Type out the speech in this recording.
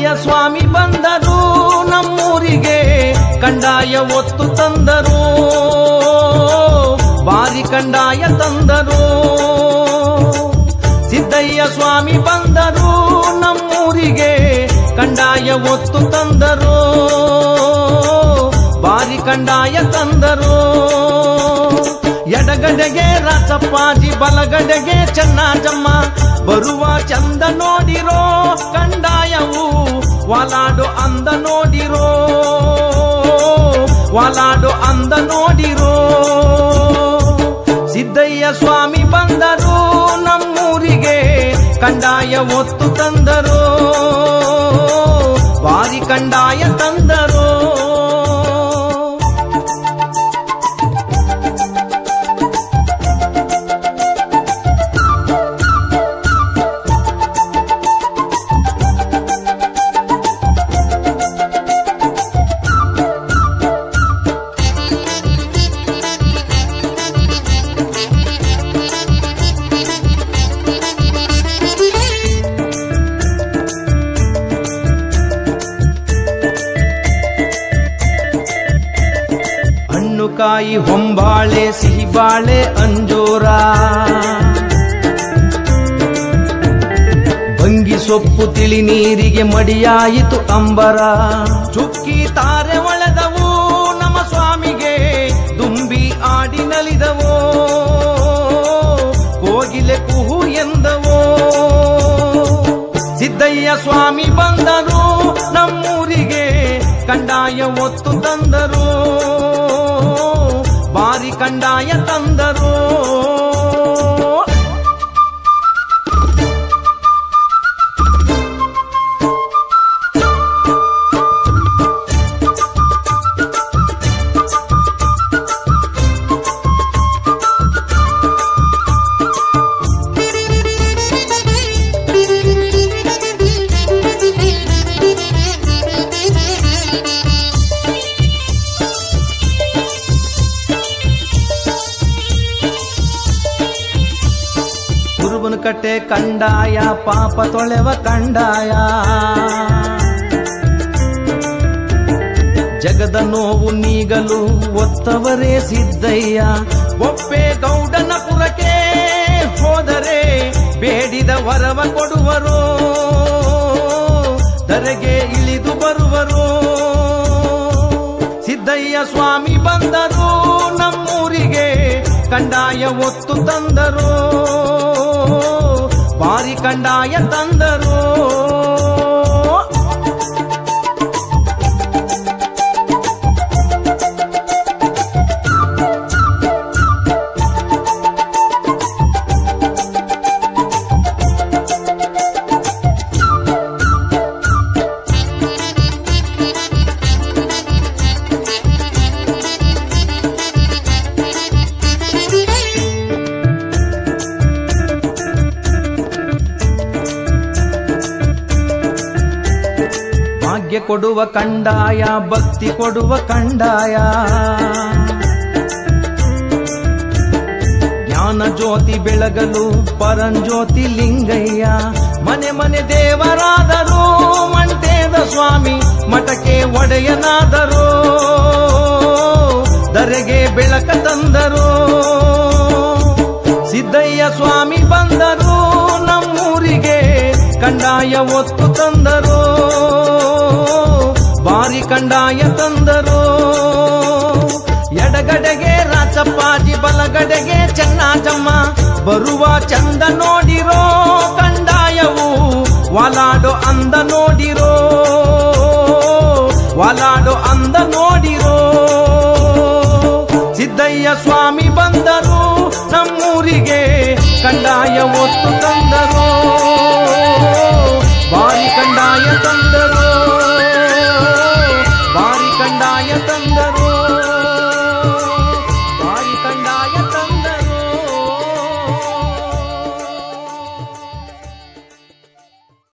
ಸ್ವಾಮಿ ಬಂದರು ನಮ್ಮೂರಿಗೆ ಕಂಡಾಯ ಒತ್ತು ತಂದರು ಬಾರಿ ಕಂಡಾಯ ತಂದರು ಸಿದ್ದಯ್ಯ ಸ್ವಾಮಿ ಬಂದರು ನಮ್ಮೂರಿಗೆ ಕಂಡಾಯ ಒತ್ತು ತಂದರು ಬಾರಿ ಕಂಡಾಯ ತಂದರು ಎಡಗಡೆಗೆ ರಾಚಪ್ಪಾಜಿ ಬಲಗಡೆಗೆ ಚೆನ್ನಾಜಮ್ಮ ಬರುವ ಚಂದ ನೋಡಿರೋ ಕಂಡಾಯವು ವಾಲಾಡು ಅಂದ ನೋಡಿರೋ ವಾಲಾಡು ಅಂದ ನೋಡಿರೋ ಸಿದ್ದಯ್ಯ ಸ್ವಾಮಿ ಬಂದರು ನಮ್ಮೂರಿಗೆ ಕಂಡಾಯ ಒತ್ತು ತಂದರು ಬಾರಿ ಕಂಡಾಯ ತಂದರು ಹಣ್ಣು ಕಾಯಿ ಹೊಂಬಾಳೆ ಸಿಹಿಬಾಳೆ ಅಂಜೂರ ಭಂಗಿ ಸೊಪ್ಪು ತಿಳಿ ನೀರಿಗೆ ಮಡಿಯಾಯಿತು ಅಂಬರ ಚುಕ್ಕಿ ತಾರೆ ಒಳೆದವು ನಮ್ಮ ಸ್ವಾಮಿಗೆ ದುಂಬಿ ಆಡಿ ನಲಿದವೋ ಕೋಗಿಲೆ ಕುಹು ಎಂದವೋ ಸಿದ್ದಯ್ಯ ಸ್ವಾಮಿ ಬಂದರು ನಮ್ಮೂರಿಗೆ ಕಂಡಾಯ ಒತ್ತು ತಂದರು ಬಾರಿ ಕಂಡಾಯ ತಂದರು ಕುರುಬನ ಕಟ್ಟೆ ಕಂಡಾಯ ಪಾಪ ತೊಳೆವ ಕಂಡಾಯ ಜಗದ ನೋವು ನೀಗಲು ಒತ್ತವರೇ ಸಿದ್ದಯ್ಯ ಒಪ್ಪೆ ಗೌಡನ ಪುರಕ್ಕೆ ಹೋದರೆ ಬೇಡಿದ ವರವ ಕೊಡುವರು ಧರೆಗೆ ಇಳಿದು ಬರುವರು ಸಿದ್ದಯ್ಯ ಸ್ವಾಮಿ ಬಂದರು ನಮ್ಮೂರಿಗೆ ಕಂಡಾಯ ಒತ್ತು ತಂದರು ಬಾರಿ ಕಂಡಾಯ ತಂದರು ಭಾಗ್ಯ ಕೊಡುವ ಕಂಡಾಯ ಭಕ್ತಿ ಕೊಡುವ ಕಂಡಾಯ ಜ್ಞಾನ ಜ್ಯೋತಿ ಬೆಳಗಲು ಪರಂಜ್ಯೋತಿ ಲಿಂಗಯ್ಯ ಮನೆ ಮನೆ ದೇವರಾದರು ಮಂಟೇದ ಸ್ವಾಮಿ ಮಠಕ್ಕೆ ಒಡೆಯನಾದರು ಧರೆಗೆ ಬೆಳಕ ತಂದರು ಸಿದ್ದಯ್ಯ ಸ್ವಾಮಿ ಬಂದರು ನಮ್ಮೂರಿಗೆ ಕಂಡಾಯ ಒತ್ತು ತಂದರು ಬಾರಿ ಕಂಡಾಯ ತಂದರು ಎಡಗಡೆಗೆ ರಾಚಪ್ಪಾಜಿ ಬಲಗಡೆಗೆ ಚೆನ್ನಾಜಮ್ಮ ಬರುವ ಚಂದ ನೋಡಿರೋ ಕಂಡಾಯವು ವಾಲಾಡೋ ಅಂದ ನೋಡಿರೋ ವಾಲಾಡೋ ಅಂದ ನೋಡಿರೋ ಸಿದ್ದಯ್ಯ ಸ್ವಾಮಿ ಬಂದರು ನಮ್ಮೂರಿಗೆ ಕಂಡಾಯ ಒತ್ತು ತಂದರು ಬಾರಿ ಕಂಡಾಯ ತಂದರು ಬಾರಿ ಕಂಡಾಯ ತಂದರು